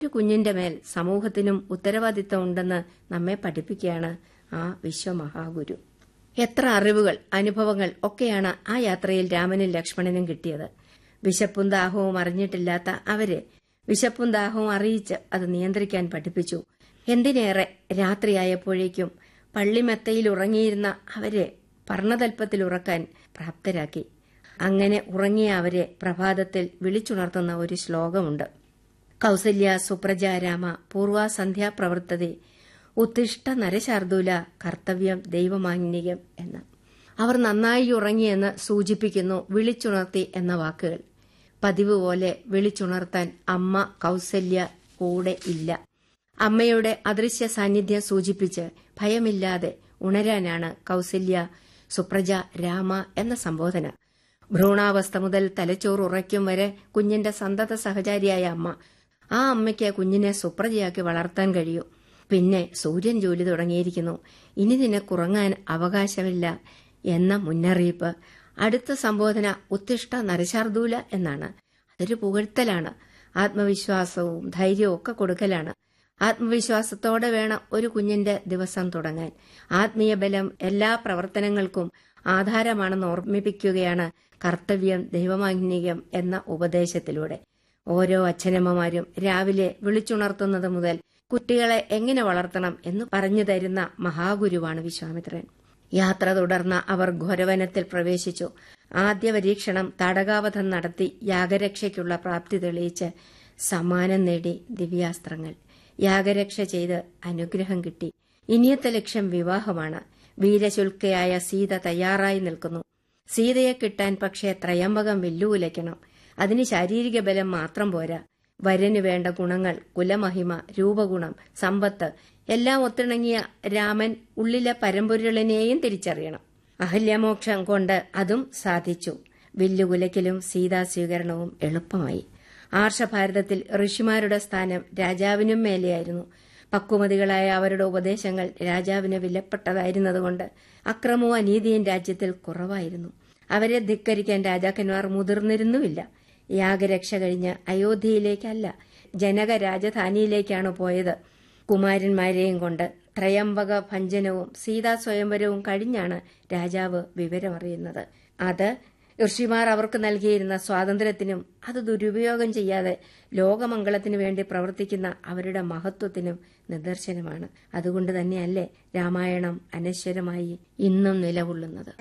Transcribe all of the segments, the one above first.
ഒരു കുഞ്ഞിന്റെ മേൽ സമൂഹത്തിനും ഉത്തരവാദിത്തം ഉണ്ടെന്ന് നമ്മെ പഠിപ്പിക്കുകയാണ് ആ വിശ്വമഹാഗുരു എത്ര അറിവുകൾ അനുഭവങ്ങൾ ഒക്കെയാണ് ആ യാത്രയിൽ രാമനും ലക്ഷ്മണനും കിട്ടിയത് വിശപ്പും ദാഹവും അറിഞ്ഞിട്ടില്ലാത്ത അവരെ വിശപ്പും ദാഹവും അറിയിച്ച് അത് നിയന്ത്രിക്കാൻ പഠിപ്പിച്ചു എന്തിനേറെ രാത്രിയായപ്പോഴേക്കും പള്ളിമെത്തയിൽ ഉറങ്ങിയിരുന്ന അവരെ പർണതൽപ്പത്തിൽ ഉറക്കാൻ പ്രാപ്തരാക്കി അങ്ങനെ ഉറങ്ങിയ അവരെ പ്രഭാതത്തിൽ വിളിച്ചുണർത്തുന്ന ഒരു ശ്ലോകമുണ്ട് കൗസല്യ സുപ്രജ രാമ പൂർവാസന്ധ്യാ പ്രവർത്തതി ഉത്തിഷ്ട നരശാർദൂല കർത്തവ്യം ദൈവമാന്യം എന്ന് അവർ നന്നായി ഉറങ്ങിയെന്ന് സൂചിപ്പിക്കുന്നു വിളിച്ചുണർത്തി എന്ന വാക്കുകൾ പതിവ് പോലെ വിളിച്ചുണർത്താൻ അമ്മ കൗസല്യ കൂടെ ഇല്ല അമ്മയുടെ അദൃശ്യ സാന്നിധ്യം സൂചിപ്പിച്ച് ഭയമില്ലാതെ ഉണരാനാണ് കൗസല്യ സുപ്രജ രാമ എന്ന സംബോധന ഭ്രൂണാവസ്ഥ മുതൽ തലച്ചോറ് ഉറയ്ക്കും വരെ കുഞ്ഞിന്റെ സന്തത സഹചാരിയായ അമ്മ ആ അമ്മയ്ക്ക് കുഞ്ഞിനെ സുപ്രജയാക്കി വളർത്താൻ കഴിയൂ പിന്നെ സൂര്യൻ ജോലി തുടങ്ങിയിരിക്കുന്നു ഇനി നിനക്കുറങ്ങാൻ അവകാശമില്ല എന്ന മുന്നറിയിപ്പ് അടുത്ത സംബോധന ഉത്തിഷ്ട നരശാർദൂല എന്നാണ് അതൊരു പുകഴ്ത്തലാണ് ആത്മവിശ്വാസവും ധൈര്യവും ഒക്കെ കൊടുക്കലാണ് ആത്മവിശ്വാസത്തോടെ വേണം ഒരു കുഞ്ഞിന്റെ ദിവസം തുടങ്ങാൻ ആത്മീയ ബലം എല്ലാ പ്രവർത്തനങ്ങൾക്കും ആധാരമാണെന്ന് ഓർമ്മിപ്പിക്കുകയാണ് കർത്തവ്യം ദൈവമാഗ്നികം എന്ന ഉപദേശത്തിലൂടെ ഓരോ അച്ഛനമ്മമാരും രാവിലെ വിളിച്ചുണർത്തുന്നത് മുതൽ കുട്ടികളെ എങ്ങനെ വളർത്തണം എന്ന് പറഞ്ഞു തരുന്ന മഹാഗുരുവാണ് വിശ്വാമിത്രൻ യാത്ര തുടർന്ന അവർ ഘോരവനത്തിൽ പ്രവേശിച്ചു ആദ്യ പരീക്ഷണം തടകാവധം നടത്തി യാഗരക്ഷയ്ക്കുള്ള പ്രാപ്തി തെളിയിച്ച് സമ്മാനം നേടി ദിവ്യാസ്ത്രങ്ങൾ യാഗരക്ഷ ചെയ്ത് അനുഗ്രഹം കിട്ടി ഇനിയത്തെ ലക്ഷ്യം വിവാഹമാണ് വീരശുൽക്കയായ സീത തയ്യാറായി നിൽക്കുന്നു സീതയെ കിട്ടാൻ പക്ഷേ ത്രയംബകം വെല്ലുവിലയ്ക്കണം അതിന് ശാരീരിക ബലം മാത്രം പോരാ വരന് വേണ്ട ഗുണങ്ങൾ കുലമഹിമ രൂപഗുണം സമ്പത്ത് എല്ലാം ഒത്തിണങ്ങിയ രാമൻ ഉള്ളിലെ പരമ്പൊരുളിനെയും തിരിച്ചറിയണം അഹല്യമോക്ഷം കൊണ്ട് അതും സാധിച്ചു വില്ലുകുലയ്ക്കലും സീതാസ്വീകരണവും എളുപ്പമായി ആർഷഭാരതത്തിൽ ഋഷിമാരുടെ സ്ഥാനം രാജാവിനും മേലെയായിരുന്നു പക്വമതികളായ അവരുടെ ഉപദേശങ്ങൾ രാജാവിന് വിലപ്പെട്ടതായിരുന്നതുകൊണ്ട് അക്രമവും അനീതിയും രാജ്യത്തിൽ കുറവായിരുന്നു അവരെ ധിക്കരിക്കാൻ രാജാക്കന്മാർ മുതിർന്നിരുന്നുമില്ല യാഗരക്ഷ കഴിഞ്ഞ് അയോധ്യയിലേക്കല്ല ജനക രാജധാനിയിലേക്കാണ് പോയത് കുമാരന്മാരെയും കൊണ്ട് ത്രയംബക ഭഞ്ജനവും സീതാ സ്വയംവരവും കഴിഞ്ഞാണ് രാജാവ് വിവരമറിയുന്നത് അത് ഋഷിമാർ അവർക്ക് നൽകിയിരുന്ന സ്വാതന്ത്ര്യത്തിനും അത് ദുരുപയോഗം ചെയ്യാതെ ലോകമംഗളത്തിനു വേണ്ടി പ്രവർത്തിക്കുന്ന അവരുടെ മഹത്വത്തിനും നിദർശനമാണ് അതുകൊണ്ട് തന്നെയല്ലേ രാമായണം അനശ്വരമായി ഇന്നും നിലകൊള്ളുന്നത്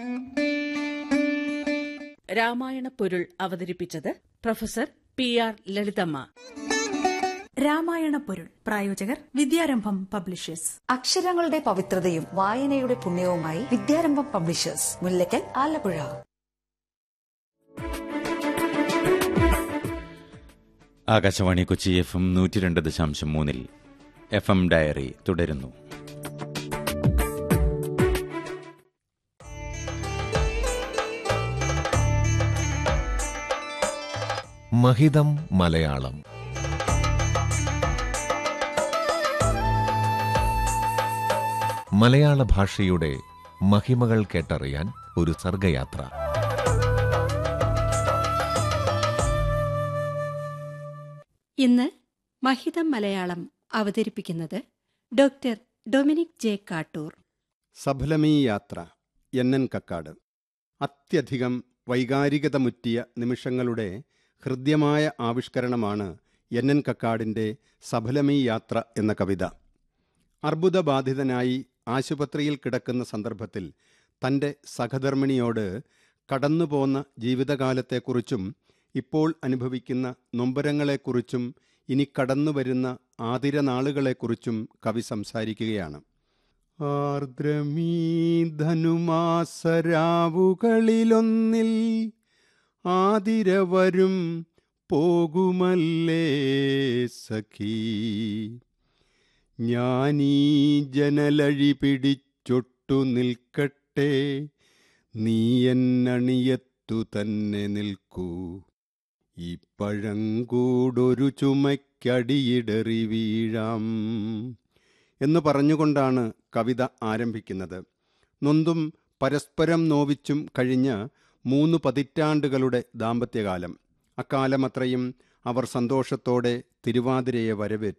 രാമായണ പൊരുൾ അവതരിപ്പിച്ചത് professor P R Lalithamma Ramayana പൊരുൾ പ്രായോജകർ വിദ്യാരംഭം പബ്ലിഷേഴ്സ് അക്ഷരങ്ങളുടെ പവിത്രതയും വായനയുടെ പുണ്യവുമായി Vidyarambham publishers Mullakkal Alappuzha Akashvani Kochi F M നൂറ്റി രണ്ട് ദശാംശം മൂന്നിൽ എഫ് എം ഡയറി തുടരുന്നു മഹിതം മലയാളം മലയാള ഭാഷയുടെ മഹിമകൾ കേട്ടറിയാൻ ഒരു സർഗയാത്ര ഇന്ന് മഹിതം മലയാളം അവതരിപ്പിക്കുന്നത് ഡോക്ടർ ഡൊമിനിക് ജെ കാട്ടൂർ സഫലമീ യാത്ര എൻ എൻ കക്കാട് അത്യധികം വൈകാരികതമുറ്റിയ നിമിഷങ്ങളുടെ ഹൃദ്യമായ ആവിഷ്കരണമാണ് എൻ എൻ കക്കാടിൻ്റെ സഫലമീ യാത്ര എന്ന കവിത അർബുദബാധിതനായി ആശുപത്രിയിൽ കിടക്കുന്ന സന്ദർഭത്തിൽ തൻ്റെ സഹധർമ്മിണിയോട് കടന്നുപോന്ന ജീവിതകാലത്തെക്കുറിച്ചും ഇപ്പോൾ അനുഭവിക്കുന്ന നൊമ്പരങ്ങളെക്കുറിച്ചും ഇനി കടന്നുവരുന്ന ആതിരനാളുകളെക്കുറിച്ചും കവി സംസാരിക്കുകയാണ് ആർദ്രമീ ധനുമാസരാവുകളിലൊന്നിൽ ആതിരവരും പോകുമല്ലേ സഖീ ഞാനീ ജനലഴി പിടിച്ചൊട്ടു നിൽക്കട്ടെ നീ എന്നണിയത്തു തന്നെ നിൽക്കൂ ഈ പഴങ്കൂടൊരു ചുമയ്ക്കടിയിടറി വീഴാം എന്ന് പറഞ്ഞുകൊണ്ടാണ് കവിത ആരംഭിക്കുന്നത് നൊന്തും പരസ്പരം നോവിച്ചും കഴിഞ്ഞ മൂന്ന് പതിറ്റാണ്ടുകളുടെ ദാമ്പത്യകാലം അക്കാലമത്രയും അവർ സന്തോഷത്തോടെ തിരുവാതിരയെ വരവേറ്റു